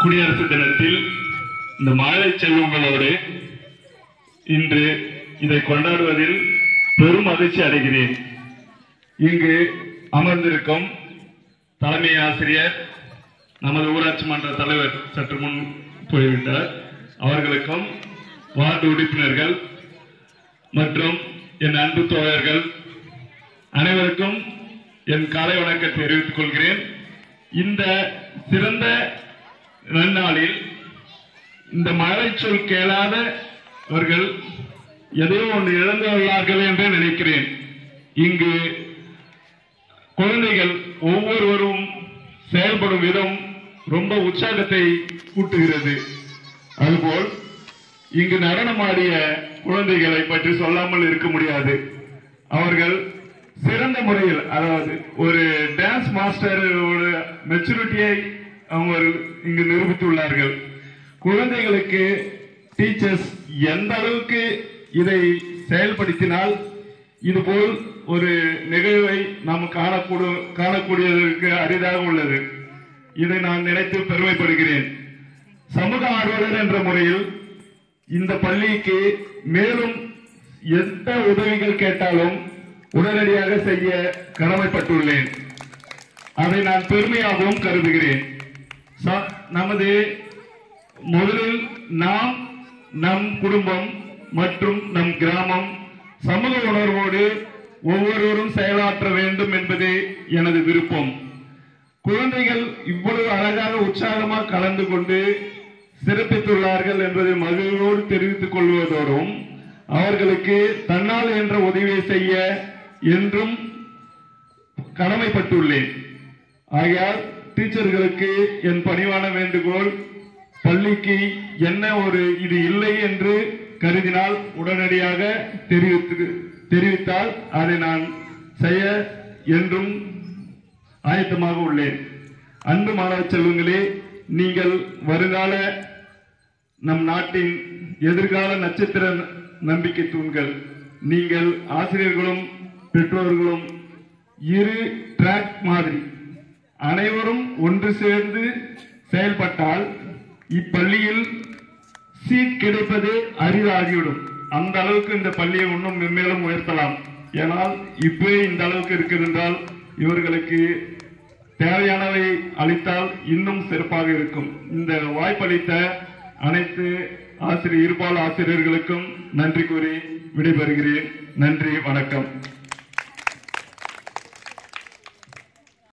குடியரசு தினத்தில் இந்த மாலை செல்வங்களோடு இன்று இதை கொண்டாடுவதில் பெரும் மகிழ்ச்சி அடைகிறேன் இங்கு அமர்ந்திருக்கும் தலைமை ஆசிரியர் நமது ஊராட்சி மன்ற தலைவர் சற்று முன் போய்விட்டார் அவர்களுக்கும் வார்டு உறுப்பினர்கள் மற்றும் என் அன்பு தோழர்கள் அனைவருக்கும் என் காலை வணக்கத்தை தெரிவித்துக் கொள்கிறேன் இந்த சிறந்த நன்னாளில் இந்த மழை சொல் கேளாதவர்கள் எதையோ ஒன்று இழந்துள்ளார்கள் என்று நினைக்கிறேன் இங்கு குழந்தைகள் ஒவ்வொருவரும் செயல்படும் விதம் ரொம்ப உற்சாகத்தை கூட்டுகிறது அதுபோல் இங்கு நடனமாடிய குழந்தைகளை பற்றி சொல்லாமல் இருக்க முடியாது அவர்கள் சிறந்த முறையில் அதாவது ஒரு டான்ஸ் மாஸ்டர் ஒரு மெச்சூரிட்டியை அவங்க இங்கு நிரூபித்துள்ளார்கள் குழந்தைகளுக்கு டீச்சர்ஸ் எந்த அளவுக்கு இதை செயல்படுத்தினால் இதுபோல் ஒரு நிகழ்வை நாம் காணக்கூட காணக்கூடியதற்கு அரிதாக உள்ளது இதை நான் நினைத்து பெருமைப்படுகிறேன் சமூக ஆர்வலர் என்ற முறையில் இந்த பள்ளிக்கு மேலும் எந்த உதவிகள் கேட்டாலும் உடனடியாக செய்ய கடமைப்பட்டுள்ளேன் அதை நான் பெருமையாகவும் கருதுகிறேன் ச- நமது முதலில் நாம் நம் குடும்பம் மற்றும் நம் கிராமம் சமூக உணர்வோடு ஒவ்வொருவரும் செயலாற்ற வேண்டும் என்பதே எனது விருப்பம் குழந்தைகள் இவ்வளவு அழகாக உற்சாகமாக கலந்து கொண்டு சிறப்பித்துள்ளார்கள் என்பதை மகிழ்வோடு தெரிவித்துக் கொள்வதோடும் அவர்களுக்கு தன்னால் என்ற உதவியை செய்ய என்றும் கடமைப்பட்டுள்ளேன் ஆகையால் டீச்சர்களுக்கு என் பணிவான வேண்டுகோள் பள்ளிக்கு என்ன ஒரு இது இல்லை என்று கருதினால் உடனடியாக தெரிவித்து தெரிவித்தால் அதை நான் செய்ய என்றும் ஆயத்தமாக உள்ளேன் அன்பு மாணவ செல்வங்களே நீங்கள் வருங்கால நம் நாட்டின் எதிர்கால நட்சத்திர நம்பிக்கை தூண்கள் நீங்கள் ஆசிரியர்களும் பெற்றோர்களும் இரு ட்ராக் மாதிரி அனைவரும் ஒன்று சேர்ந்து செயல்பட்டால் இப்பள்ளியில் சீட் கிடைப்பது அரிதாகிவிடும் அந்த அளவுக்கு இந்த பள்ளியை இன்னும் மென்மேலும் உயர்த்தலாம் ஏனால் இப்பவே இந்த அளவுக்கு இருக்குது என்றால் இவர்களுக்கு தேவையானவை அளித்தால் இன்னும் சிறப்பாக இருக்கும் இந்த வாய்ப்பளித்த அனைத்து ஆசிரியர் இருபால் ஆசிரியர்களுக்கும் நன்றி கூறி விடைபெறுகிறேன் நன்றி வணக்கம்